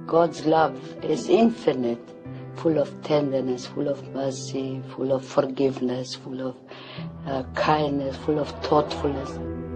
God's love is infinite, full of tenderness, full of mercy, full of forgiveness, full of uh, kindness, full of thoughtfulness.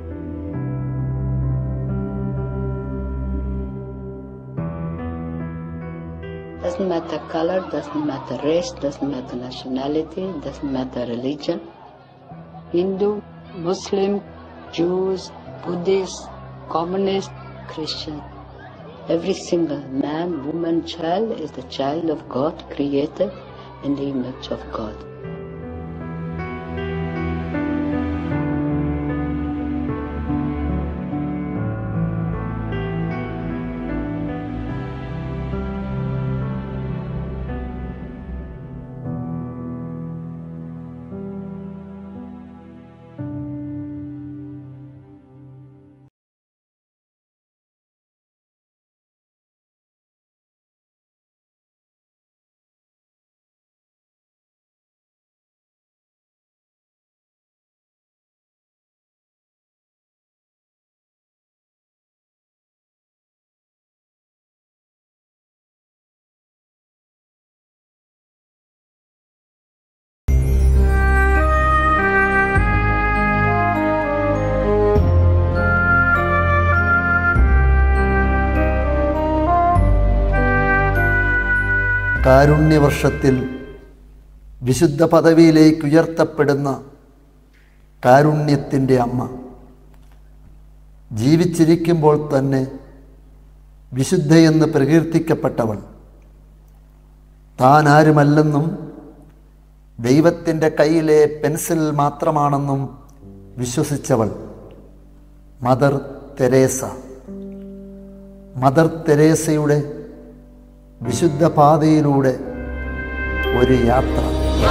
Doesn't matter color, doesn't matter race, doesn't matter nationality, doesn't matter religion. Hindu, Muslim, Jews, Buddhist, communist, Christian. Every single man, woman, child is the child of God, created in the image of God. കാരുണ്യവർഷത്തിൽ വിശുദ്ധ പദവിയിലേക്ക് ഉയർത്തപ്പെടുന്ന കാരുണ്യത്തിൻ്റെ അമ്മ ജീവിച്ചിരിക്കുമ്പോൾ തന്നെ വിശുദ്ധയെന്ന് പ്രകീർത്തിക്കപ്പെട്ടവൾ താൻ ആരുമല്ലെന്നും ദൈവത്തിൻ്റെ കയ്യിലെ pencil മാത്രമാണെന്നും വിശ്വസിച്ചവൾ മദർ തെരേസ മദർ തെരേസയുടെ വിശുദ്ധ പാതയിലൂടെ ഒരു യാത്ര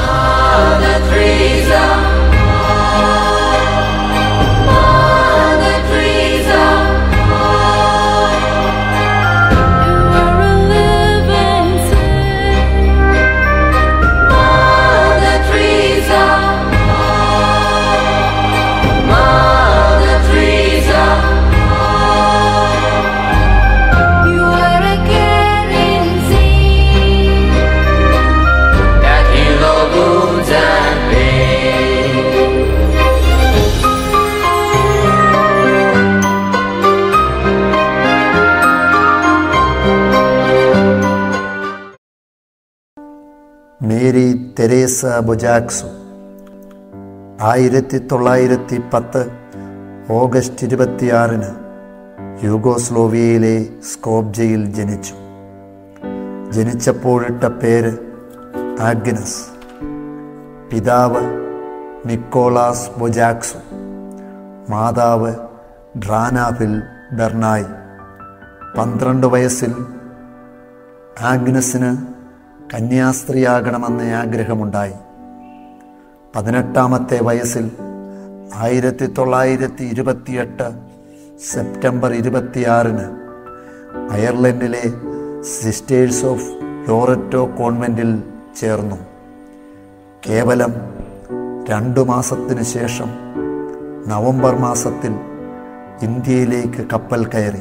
മേരി തെരേസ ബുജാക്സു ആയിരത്തി തൊള്ളായിരത്തി പത്ത് ഓഗസ്റ്റ് ഇരുപത്തിയാറിന് യൂഗോസ്ലോവിയയിലെ സ്കോബ്ജയിൽ ജനിച്ചു ജനിച്ചപ്പോഴിട്ട പേര് ആഗ്നസ് പിതാവ് നിക്കോളാസ് ബൊജാക്സു മാതാവ് ഡ്രാനാവിൽ ബെർണായി പന്ത്രണ്ട് വയസ്സിൽ ആഗ്നസിന് കന്യാസ്ത്രീയാകണമെന്ന ആഗ്രഹമുണ്ടായി പതിനെട്ടാമത്തെ വയസ്സിൽ ആയിരത്തി തൊള്ളായിരത്തി ഇരുപത്തിയെട്ട് സെപ്റ്റംബർ ഇരുപത്തിയാറിന് അയർലൻഡിലെ സിസ്റ്റേഴ്സ് ഓഫ് ലോററ്റോ കോൺവെൻറ്റിൽ ചേർന്നു കേവലം രണ്ടു മാസത്തിനു ശേഷം നവംബർ മാസത്തിൽ ഇന്ത്യയിലേക്ക് കപ്പൽ കയറി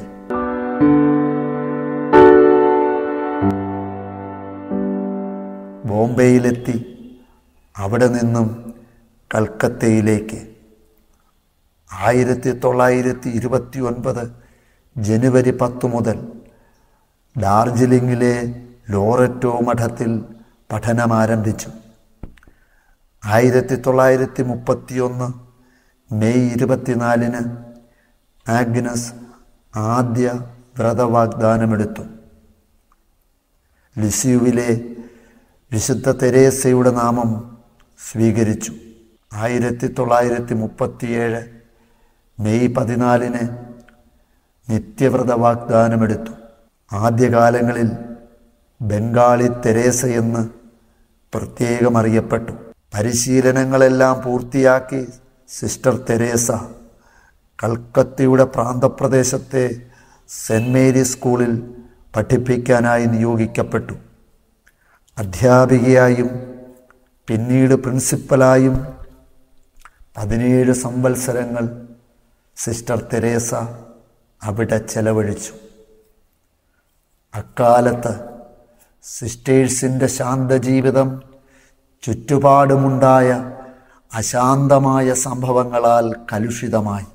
ബോംബെയിലെത്തി അവിടെ നിന്നും കൽക്കത്തയിലേക്ക് ആയിരത്തി തൊള്ളായിരത്തി ഇരുപത്തി ഒൻപത് ജനുവരി പത്ത് മുതൽ ഡാർജിലിംഗിലെ ലോററ്റോ മഠത്തിൽ പഠനം ആരംഭിച്ചു ആയിരത്തി തൊള്ളായിരത്തി മുപ്പത്തിയൊന്ന് മെയ് ഇരുപത്തിനാലിന് ആഗ്നസ് ആദ്യ വ്രതവാഗ്ദാനമെടുത്തു ലിസ്യുവിലെ വിശുദ്ധ തെരേസയുടെ നാമം സ്വീകരിച്ചു ആയിരത്തി തൊള്ളായിരത്തി മുപ്പത്തിയേഴ് മെയ് പതിനാലിന് നിത്യവ്രത വാഗ്ദാനമെടുത്തു ആദ്യകാലങ്ങളിൽ ബംഗാളി തെരേസ എന്ന് പ്രത്യേകം അറിയപ്പെട്ടു പരിശീലനങ്ങളെല്ലാം പൂർത്തിയാക്കി സിസ്റ്റർ തെരേസ കൽക്കത്തയുടെ പ്രാന്തപ്രദേശത്തെ സെൻറ് മേരി സ്കൂളിൽ പഠിപ്പിക്കാനായി നിയോഗിക്കപ്പെട്ടു അധ്യാപികയായും പിന്നീട് പ്രിൻസിപ്പലായും പതിനേഴ് സംവത്സരങ്ങൾ സിസ്റ്റർ തെരേസ അവിടെ ചെലവഴിച്ചു അക്കാലത്ത് സിസ്റ്റേഴ്സിൻ്റെ ശാന്തജീവിതം ചുറ്റുപാടുമുണ്ടായ അശാന്തമായ സംഭവങ്ങളാൽ കലുഷിതമായി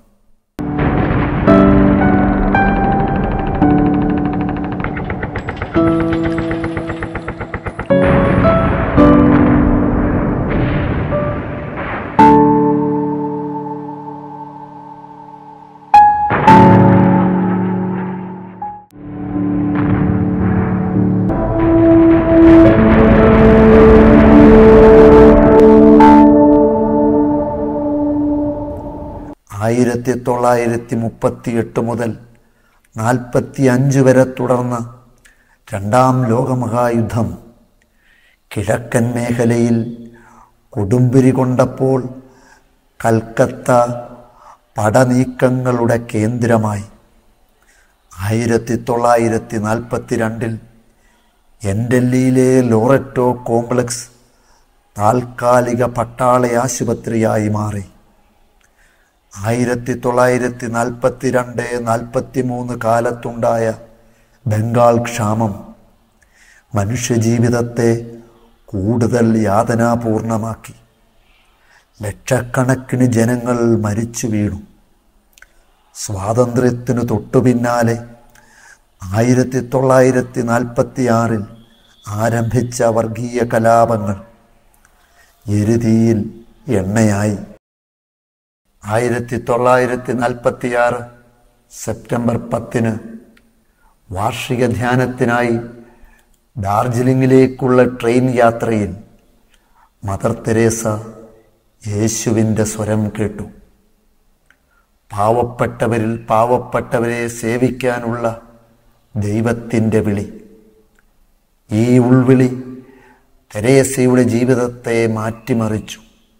ആയിരത്തി തൊള്ളായിരത്തി മുപ്പത്തി എട്ട് മുതൽ നാൽപ്പത്തി അഞ്ച് വരെ തുടർന്ന രണ്ടാം ലോകമഹായുദ്ധം കിഴക്കൻ മേഖലയിൽ കൊടുമ്പിരി കൊണ്ടപ്പോൾ കൽക്കത്ത പടനീക്കങ്ങളുടെ കേന്ദ്രമായി ആയിരത്തി തൊള്ളായിരത്തി നാൽപ്പത്തി രണ്ടിൽ എൻഡൽഹിയിലെ ലോററ്റോ കോംപ്ലക്സ് താൽക്കാലിക പട്ടാള ആശുപത്രിയായി മാറി ആയിരത്തി തൊള്ളായിരത്തി നാൽപ്പത്തി രണ്ട് നാൽപ്പത്തി മൂന്ന് കാലത്തുണ്ടായ ബംഗാൾ ക്ഷാമം മനുഷ്യജീവിതത്തെ കൂടുതൽ യാതനാപൂർണമാക്കി ലക്ഷക്കണക്കിന് ജനങ്ങൾ മരിച്ചു വീണു സ്വാതന്ത്ര്യത്തിനു തൊട്ടുപിന്നാലെ ആയിരത്തി തൊള്ളായിരത്തി നാൽപ്പത്തി ആറിൽ ആരംഭിച്ച വർഗീയ കലാപങ്ങൾ എരുതിയിൽ എണ്ണയായി ആയിരത്തി തൊള്ളായിരത്തി നാൽപ്പത്തി ആറ് സെപ്റ്റംബർ പത്തിന് വാർഷിക ധ്യാനത്തിനായി ഡാർജിലിംഗിലേക്കുള്ള ട്രെയിൻ യാത്രയിൽ മദർ തെരേസ യേശുവിൻ്റെ സ്വരം കേട്ടു പാവപ്പെട്ടവരിൽ പാവപ്പെട്ടവരെ സേവിക്കാനുള്ള ദൈവത്തിൻ്റെ വിളി ഈ ഉൾവിളി തെരേസയുടെ ജീവിതത്തെ മാറ്റിമറിച്ചു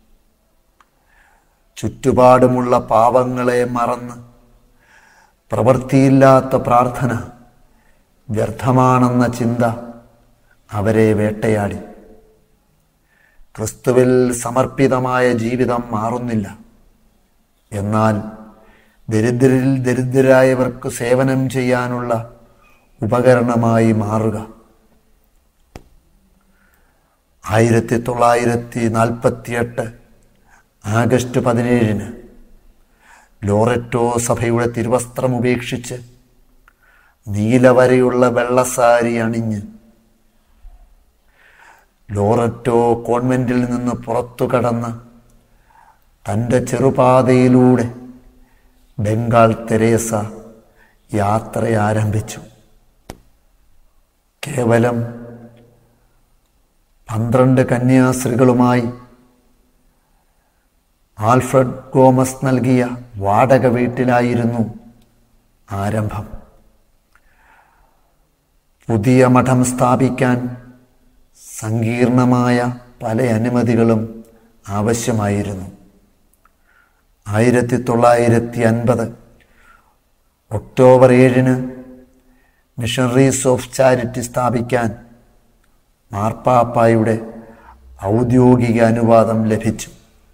ചുറ്റുപാടുമുള്ള പാവങ്ങളെ മറന്ന് പ്രവൃത്തിയില്ലാത്ത പ്രാർത്ഥന വ്യർത്ഥമാണെന്ന ചിന്ത അവരെ വേട്ടയാടി ക്രിസ്തുവിൽ സമർപ്പിതമായ ജീവിതം മാറുന്നില്ല എന്നാൽ ദരിദ്രരിൽ ദരിദ്രരായവർക്ക് സേവനം ചെയ്യാനുള്ള ഉപകരണമായി മാറുക ആയിരത്തി തൊള്ളായിരത്തി നാൽപ്പത്തിയെട്ട് ആഗസ്റ്റ് പതിനേഴിന് ലോററ്റോ സഭയുടെ തിരുവസ്ത്രം ഉപേക്ഷിച്ച് നീലവരെയുള്ള വെള്ളസാരി അണിഞ്ഞ് ലോററ്റോ കോൺവെന്റിൽ നിന്ന് പുറത്തു കടന്ന് തൻ്റെ ചെറുപാതയിലൂടെ ബംഗാൾ തെരേസ യാത്ര ആരംഭിച്ചു കേവലം പന്ത്രണ്ട് കന്യാസ്ത്രീകളുമായി ആൽഫ്രഡ് ഗോമസ് നൽകിയ വാടക വീട്ടിലായിരുന്നു ആരംഭം പുതിയ മഠം സ്ഥാപിക്കാൻ സങ്കീർണമായ പല അനുമതികളും ആവശ്യമായിരുന്നു ആയിരത്തി തൊള്ളായിരത്തി അൻപത് ഒക്ടോബർ ഏഴിന് മിഷണറീസ് ഓഫ് ചാരിറ്റി സ്ഥാപിക്കാൻ മാർപ്പാപ്പായുടെ ഔദ്യോഗിക അനുവാദം ലഭിച്ചു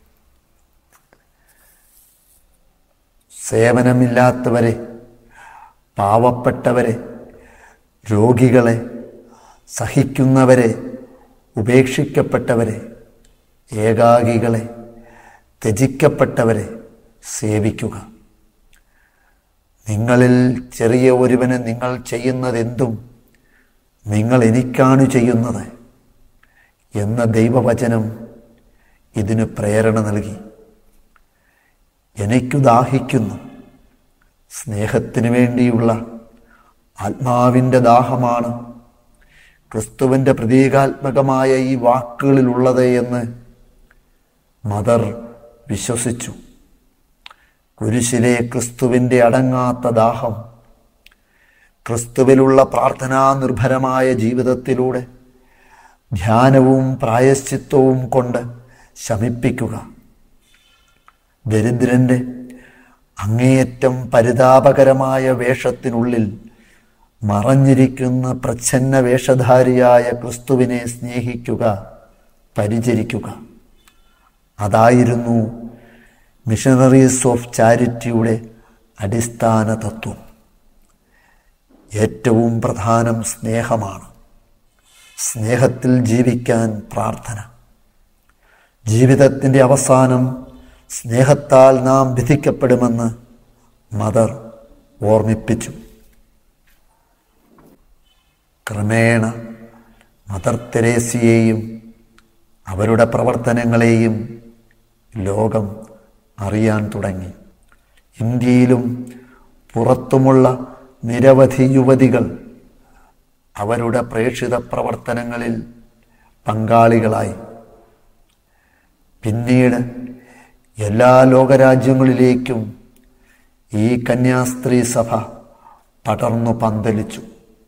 സേവനമില്ലാത്തവരെ പാവപ്പെട്ടവരെ രോഗികളെ സഹിക്കുന്നവരെ ഉപേക്ഷിക്കപ്പെട്ടവരെ ഏകാകികളെ ത്യജിക്കപ്പെട്ടവരെ സേവിക്കുക നിങ്ങളിൽ ചെറിയ ഒരുവന് നിങ്ങൾ ചെയ്യുന്നതെന്തും നിങ്ങൾ എനിക്കാണ് ചെയ്യുന്നത് എന്ന ദൈവവചനം ഇതിന് പ്രേരണ നൽകി എനിക്കു ദാഹിക്കുന്നു സ്നേഹത്തിന് വേണ്ടിയുള്ള ആത്മാവിൻ്റെ ദാഹമാണ് ക്രിസ്തുവിൻ്റെ പ്രതീകാത്മകമായ ഈ വാക്കുകളിലുള്ളത് എന്ന് മദർ വിശ്വസിച്ചു കുരിശിലെ ക്രിസ്തുവിൻ്റെ അടങ്ങാത്ത ദാഹം ക്രിസ്തുവിലുള്ള പ്രാർത്ഥനാ നിർഭരമായ ജീവിതത്തിലൂടെ ധ്യാനവും പ്രായശ്ചിത്വവും കൊണ്ട് ശമിപ്പിക്കുക ദരിദ്രൻ്റെ അങ്ങേയറ്റം പരിതാപകരമായ വേഷത്തിനുള്ളിൽ മറഞ്ഞിരിക്കുന്ന പ്രച്ഛന്ന വേഷധാരിയായ ക്രിസ്തുവിനെ സ്നേഹിക്കുക പരിചരിക്കുക അതായിരുന്നു മിഷണറീസ് ഓഫ് ചാരിറ്റിയുടെ അടിസ്ഥാന തത്വം ഏറ്റവും പ്രധാനം സ്നേഹമാണ് സ്നേഹത്തിൽ ജീവിക്കാൻ പ്രാർത്ഥന ജീവിതത്തിൻ്റെ അവസാനം സ്നേഹത്താൽ നാം വിധിക്കപ്പെടുമെന്ന് മദർ ഓർമ്മിപ്പിച്ചു ക്രമേണ മദർ തെരേസിയെയും അവരുടെ പ്രവർത്തനങ്ങളെയും ലോകം അറിയാൻ തുടങ്ങി ഇന്ത്യയിലും പുറത്തുമുള്ള നിരവധി യുവതികൾ അവരുടെ പ്രേക്ഷിത പ്രവർത്തനങ്ങളിൽ പങ്കാളികളായി പിന്നീട് എല്ലാ ലോകരാജ്യങ്ങളിലേക്കും ഈ കന്യാസ്ത്രീ സഭ പടർന്നു പന്തലിച്ചു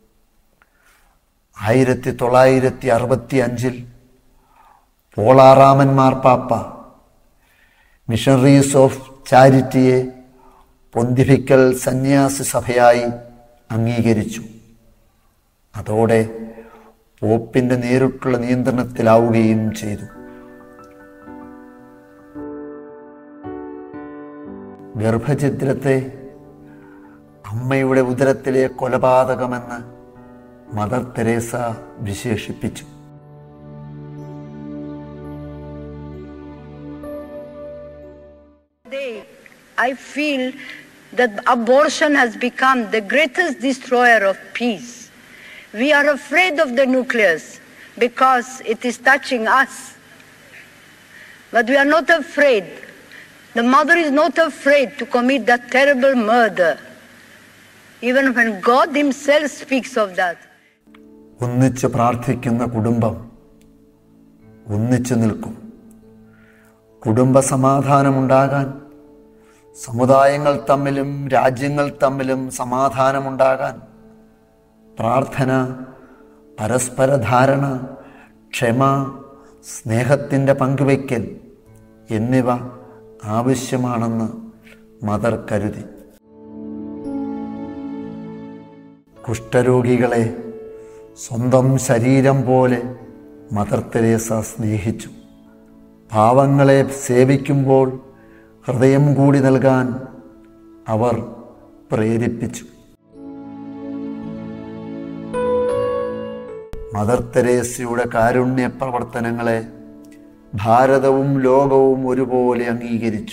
ആയിരത്തി തൊള്ളായിരത്തി അറുപത്തി അഞ്ചിൽ പോളാറാമൻ മാർപ്പാപ്പ മിഷണറീസ് ഓഫ് ചാരിറ്റിയെ പൊന്തിഫിക്കൽ സന്യാസി സഭയായി അംഗീകരിച്ചു അതോടെ പോപ്പിന്റെ നേരിട്ടുള്ള നിയന്ത്രണത്തിലാവുകയും ചെയ്തു ഗർഭചിത്രത്തെ അമ്മയുടെ ഉദരത്തിലെ കൊലപാതകമെന്ന് മദർ തെരേസ വിശേഷിപ്പിച്ചു Today, I feel that abortion has become the greatest destroyer of peace. We are afraid of the nucleus because it is touching us. But we are not afraid. The mother is not afraid to commit that terrible murder. Even when God Himself speaks of that. ഒന്നിച്ച് പ്രാർത്ഥിക്കുന്ന കുടുംബം ഒന്നിച്ചു നിൽക്കും കുടുംബ സമാധാനമുണ്ടാകാൻ സമുദായങ്ങൾ തമ്മിലും രാജ്യങ്ങൾ തമ്മിലും സമാധാനമുണ്ടാകാൻ പ്രാർത്ഥന പരസ്പര ധാരണ ക്ഷമ സ്നേഹത്തിൻ്റെ പങ്കുവയ്ക്കൽ എന്നിവ ആവശ്യമാണെന്ന് മദർ കരുതി കുഷ്ഠരോഗികളെ സ്വന്തം ശരീരം പോലെ മദർ തെരേസ സ്നേഹിച്ചു പാവങ്ങളെ സേവിക്കുമ്പോൾ ഹൃദയം കൂടി നൽകാൻ അവർ പ്രേരിപ്പിച്ചു മദർ തെരേസയുടെ കാരുണ്യ പ്രവർത്തനങ്ങളെ ഭാരതവും ലോകവും ഒരുപോലെ അംഗീകരിച്ചു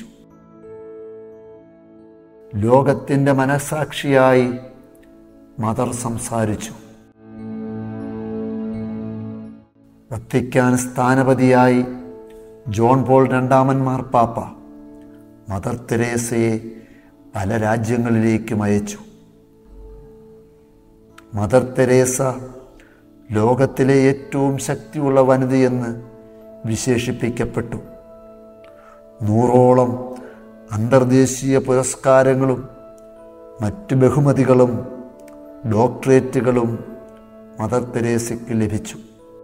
ലോകത്തിൻ്റെ മനസാക്ഷിയായി മദർ സംസാരിച്ചു വത്തിക്കാൻ സ്ഥാനപതിയായി ജോൺ പോൾ രണ്ടാമൻ മാർപ്പാപ്പ മദർ തെരേസയെ പല രാജ്യങ്ങളിലേക്കും അയച്ചു മദർ തെരേസ ലോകത്തിലെ ഏറ്റവും ശക്തിയുള്ള വനിതയെന്ന് വിശേഷിപ്പിക്കപ്പെട്ടു നൂറോളം അന്തർദേശീയ പുരസ്കാരങ്ങളും മറ്റ് ബഹുമതികളും ഡോക്ടറേറ്റുകളും മദർ തെരേസയ്ക്ക് ലഭിച്ചു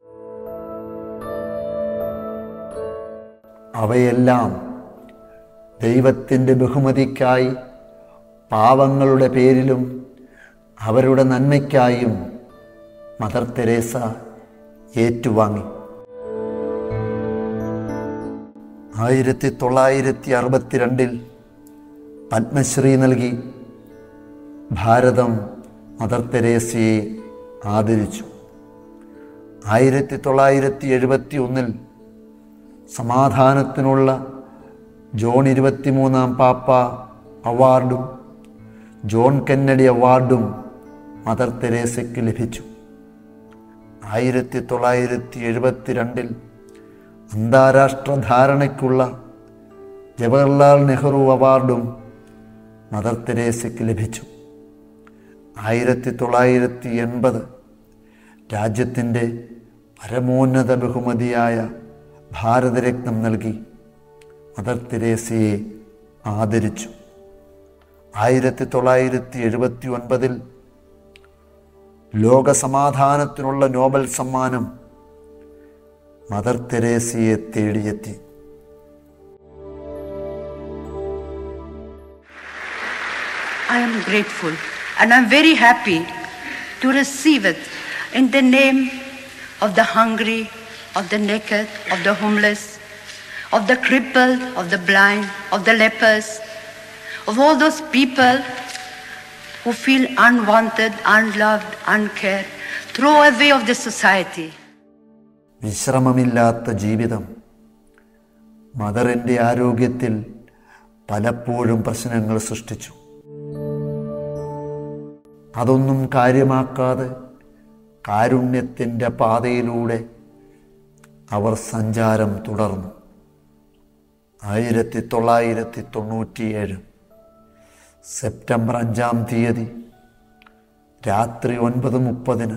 അവയെല്ലാം ദൈവത്തിൻ്റെ ബഹുമതിക്കായി പാവങ്ങളുടെ പേരിലും അവരുടെ നന്മയ്ക്കായും മദർ തെരേസ ഏറ്റുവാങ്ങി ആയിരത്തി തൊള്ളായിരത്തി അറുപത്തിരണ്ടിൽ പത്മശ്രീ നൽകി ഭാരതം മദർ തെരേസയെ ആദരിച്ചു ആയിരത്തി തൊള്ളായിരത്തി എഴുപത്തി ഒന്നിൽ സമാധാനത്തിനുള്ള ജോൺ ഇരുപത്തിമൂന്നാം പാപ്പ അവാർഡും ജോൺ കെന്നഡി അവാർഡും മദർ തെരേസയ്ക്ക് ലഭിച്ചു ആയിരത്തി തൊള്ളായിരത്തി എഴുപത്തിരണ്ടിൽ അന്താരാഷ്ട്ര ധാരണയ്ക്കുള്ള ജവഹർലാൽ നെഹ്റു അവാർഡും മദർ തെരേസയ്ക്ക് ലഭിച്ചു ആയിരത്തി തൊള്ളായിരത്തി എൺപത് രാജ്യത്തിൻ്റെ പരമോന്നത ബഹുമതിയായ ഭാരതരത്നം നൽകി മദർ തെരേസയെ ആദരിച്ചു ആയിരത്തി തൊള്ളായിരത്തി എഴുപത്തി ഒൻപതിൽ ലോകസമാധാനത്തിനുള്ള നോബൽ സമ്മാനം മദർ തെരേസയെ തേടിയെത്തി I am grateful and I'm very happy to receive it in the name of the hungry, of the naked, of the homeless, of the crippled, of the blind, of the lepers, of all those people who feel unwanted, unloved, uncared, throw away of the society. വിശ്രമമില്ലാത്ത ജീവിതം മദറിൻ്റെ ആരോഗ്യത്തിൽ പലപ്പോഴും പ്രശ്നങ്ങൾ സൃഷ്ടിച്ചു അതൊന്നും കാര്യമാക്കാതെ കാരുണ്യത്തിൻ്റെ പാതയിലൂടെ അവർ സഞ്ചാരം തുടർന്നു ആയിരത്തി തൊള്ളായിരത്തി തൊണ്ണൂറ്റിയേഴ് സെപ്റ്റംബർ അഞ്ചാം തീയതി രാത്രി ഒൻപത് മുപ്പതിന്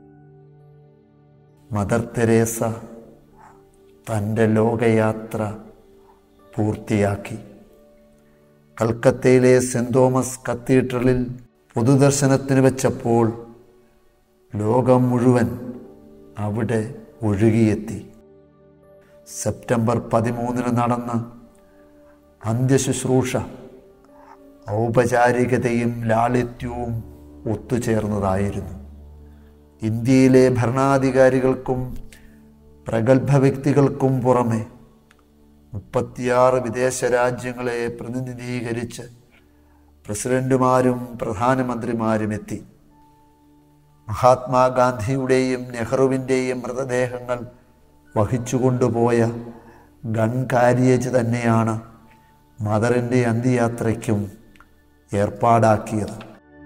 മദർ തെരേസ തൻ്റെ ലോകയാത്ര പൂർത്തിയാക്കി കൽക്കത്തയിലെ സെൻറ് തോമസ് കത്തീഡ്രലിൽ പൊതുദർശനത്തിന് വെച്ചപ്പോൾ ലോകം മുഴുവൻ അവിടെ ഒഴുകിയെത്തി സെപ്റ്റംബർ പതിമൂന്നിന് നടന്ന അന്ത്യശുശ്രൂഷ ഔപചാരികതയും ലാളിത്യവും ഒത്തുചേർന്നതായിരുന്നു ഇന്ത്യയിലെ ഭരണാധികാരികൾക്കും പ്രഗത്ഭ വ്യക്തികൾക്കും പുറമെ മുപ്പത്തിയാറ് വിദേശ രാജ്യങ്ങളെ പ്രതിനിധീകരിച്ച് പ്രസിഡന്റുമാരും പ്രധാനമന്ത്രിമാരും എത്തി മഹാത്മാഗാന്ധിയുടെയും നെഹ്റുവിൻ്റെയും മൃതദേഹങ്ങൾ വഹിച്ചുകൊണ്ടുപോയ ഗൺ കാരിയേജ് തന്നെയാണ് മദറിൻ്റെ അന്ത്യയാത്രയ്ക്കും ഏർപ്പാടാക്കിയത്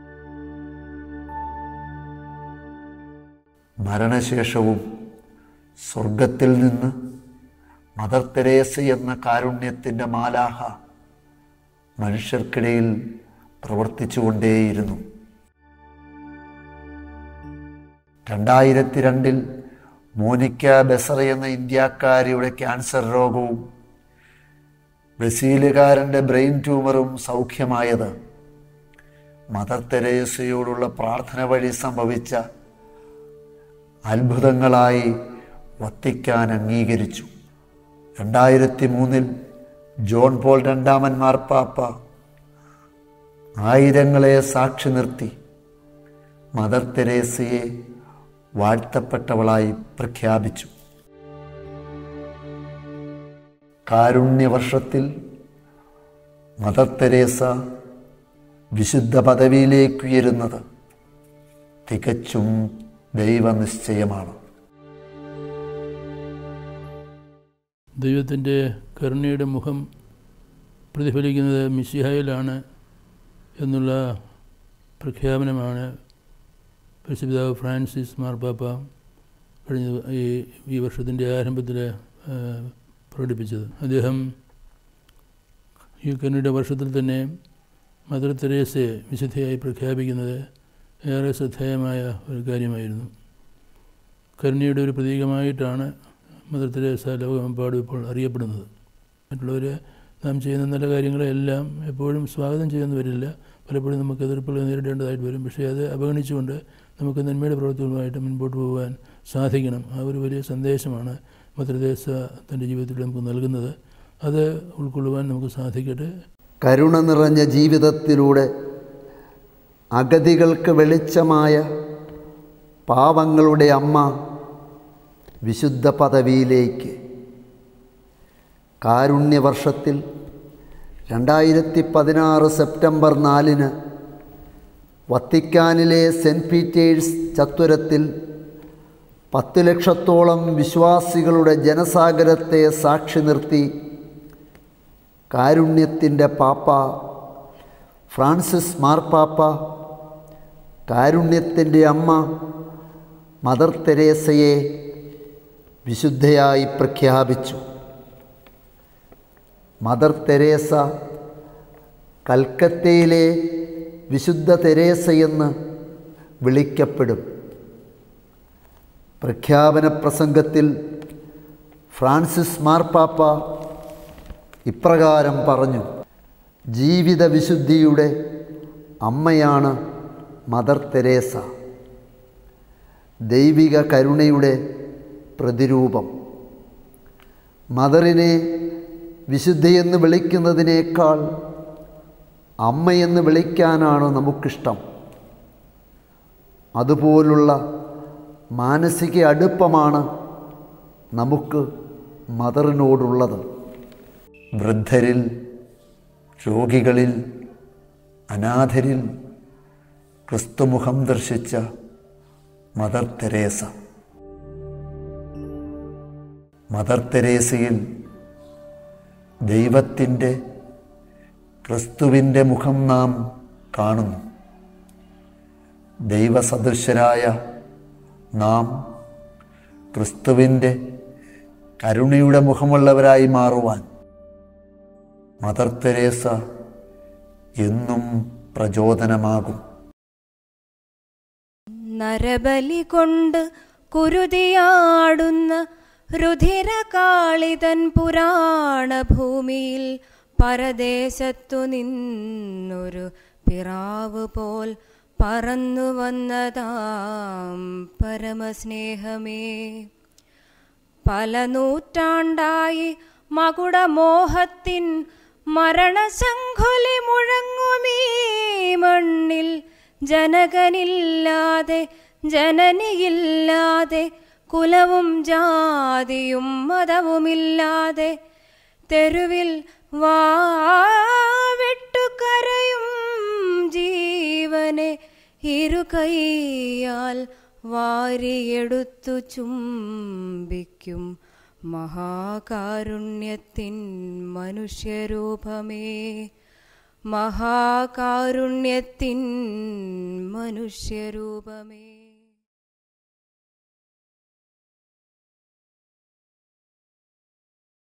മരണശേഷവും സ്വർഗത്തിൽ നിന്ന് മദർ തെരേസ എന്ന കാരുണ്യത്തിൻ്റെ മാലാഹ മനുഷ്യർക്കിടയിൽ പ്രവർത്തിച്ചുകൊണ്ടേയിരുന്നു രണ്ടായിരത്തി രണ്ടിൽ മോനിക്ക ബെസറ എന്ന ഇന്ത്യക്കാരിയുടെ ക്യാൻസർ രോഗവും ബ്രസീലുകാരൻ്റെ ബ്രെയിൻ ട്യൂമറും സൗഖ്യമായത് മദർ തെരേസയോടുള്ള പ്രാർത്ഥന വഴി സംഭവിച്ച അത്ഭുതങ്ങളായി വത്തിക്കാൻ അംഗീകരിച്ചു രണ്ടായിരത്തി മൂന്നിൽ ജോൺ പോൾ രണ്ടാമൻ മാർപ്പാപ്പ ആയിരങ്ങളെ സാക്ഷി നിർത്തി മദർ തെരേസയെ വാഴ്ത്തപ്പെട്ടവളായി പ്രഖ്യാപിച്ചു കാരുണ്യവർഷത്തിൽ മദർ തെരേസ വിശുദ്ധ പദവിയിലേക്കുയരുന്നത് തികച്ചും ദൈവനിശ്ചയമാണ് ദൈവത്തിൻ്റെ കരുണയുടെ മുഖം പ്രതിഫലിക്കുന്നത് മിശിഹായിലാണ് എന്നുള്ള പ്രഖ്യാപനമാണ് പരിശുദ്ധാവ് ഫ്രാൻസിസ് മാർപ്പാപ്പ കഴിഞ്ഞ ഈ ഈ വർഷത്തിൻ്റെ ആരംഭത്തിൽ ആ, പ്രകടിപ്പിച്ചത് അദ്ദേഹം ഈ കരുണയുടെ വർഷത്തിൽ തന്നെ മദർ തെരേസയെ വിശുദ്ധയായി പ്രഖ്യാപിക്കുന്നത് ഏറെ ശ്രദ്ധേയമായ ഒരു കാര്യമായിരുന്നു കരുണയുടെ ഒരു പ്രതീകമായിട്ടാണ് മദർ തെരേസ ലോകമെമ്പാടും ഇപ്പോൾ അറിയപ്പെടുന്നത് മറ്റുള്ളവർ നാം ചെയ്യുന്ന നല്ല കാര്യങ്ങളെല്ലാം എപ്പോഴും സ്വാഗതം ചെയ്യുന്നു വരില്ല പലപ്പോഴും നമുക്ക് എതിർപ്പുകൾ നേരിടേണ്ടതായിട്ട് വരും പക്ഷേ അത് അവഗണിച്ചുകൊണ്ട് നമുക്ക് നന്മയുടെ പ്രവൃത്തികളുമായിട്ട് മുൻപോട്ട് പോകാൻ സാധിക്കണം ആ ഒരു വലിയ സന്ദേശമാണ് മദർ തെരേസ തൻ്റെ ജീവിതത്തിൽ നമുക്ക് നൽകുന്നത് അത് ഉൾക്കൊള്ളുവാൻ നമുക്ക് സാധിക്കട്ടെ കരുണ നിറഞ്ഞ ജീവിതത്തിലൂടെ അഗതികൾക്ക് വെളിച്ചമായ പാവങ്ങളുടെ അമ്മ വിശുദ്ധ പദവിയിലേക്ക് കാരുണ്യവർഷത്തിൽ രണ്ടായിരത്തി പതിനാറ് സെപ്റ്റംബർ നാലിന് വത്തിക്കാനിലെ സെൻറ്റ് പീറ്റേഴ്സ് ചത്വരത്തിൽ പത്ത് ലക്ഷത്തോളം വിശ്വാസികളുടെ ജനസാഗരത്തെ സാക്ഷി നിർത്തി കാരുണ്യത്തിൻ്റെ പാപ്പ ഫ്രാൻസിസ് മാർപ്പാപ്പ കാരുണ്യത്തിൻ്റെ അമ്മ മദർ തെരേസയെ വിശുദ്ധയായി പ്രഖ്യാപിച്ചു മദർ തെരേസ കൽക്കത്തയിലെ വിശുദ്ധ തെരേസയെന്ന് വിളിക്കപ്പെടും പ്രഖ്യാപന പ്രസംഗത്തിൽ ഫ്രാൻസിസ് മാർപ്പാപ്പ ഇപ്രകാരം പറഞ്ഞു ജീവിത വിശുദ്ധിയുടെ അമ്മയാണ് മദർ തെരേസ ദൈവിക കരുണയുടെ പ്രതിരൂപം മദറിനെ വിശുദ്ധയെന്ന് വിളിക്കുന്നതിനേക്കാൾ അമ്മയെന്ന് വിളിക്കാനാണ് നമുക്കിഷ്ടം അതുപോലുള്ള മാനസിക അടുപ്പമാണ് നമുക്ക് മദറിനോടുള്ളത് വൃദ്ധരിൽ രോഗികളിൽ അനാഥരിൽ ക്രിസ്തുമുഖം ദർശിച്ച മദർ തെരേസ മദർ തെരേസയിൽ ദൈവത്തിൻ്റെ ക്രിസ്തുവിൻ്റെ മുഖം നാം കാണുന്നു ദൈവസദൃശരായ നാം ക്രിസ്തുവിൻ്റെ കരുണയുടെ മുഖമുള്ളവരായി മാറുവാൻ മദർ തെരേസ എന്നും പ്രചോദനമാകും നരബലി കൊണ്ട് കുരുതിയാടുന്ന രുധിരകാളിതൻ പുരാണഭൂമിയിൽ പരദേശത്തു നിന്നൊരു പിറാവ് പോൽ പറന്നു വന്നതാം പരമസ്നേഹമേ പല നൂറ്റാണ്ടായി മകുടമോഹത്തിൻ മരണശങ്കുലി മുഴങ്ങുമീ മണ്ണിൽ ജനകനില്ലാതെ ജനനിയില്ലാതെ കുലവും ജാതിയും മതവുമില്ലാതെ തെരുവിൽ വാവിട്ടുകരയും ജീവനെ ഇരുകൈയാൽ വാരിയെടുത്തു ചുംബിക്കും മഹാകാരുണ്യത്തിൻ മനുഷ്യരൂപമേ മഹാകാരുണ്യത്തിൻ മനുഷ്യരൂപമേ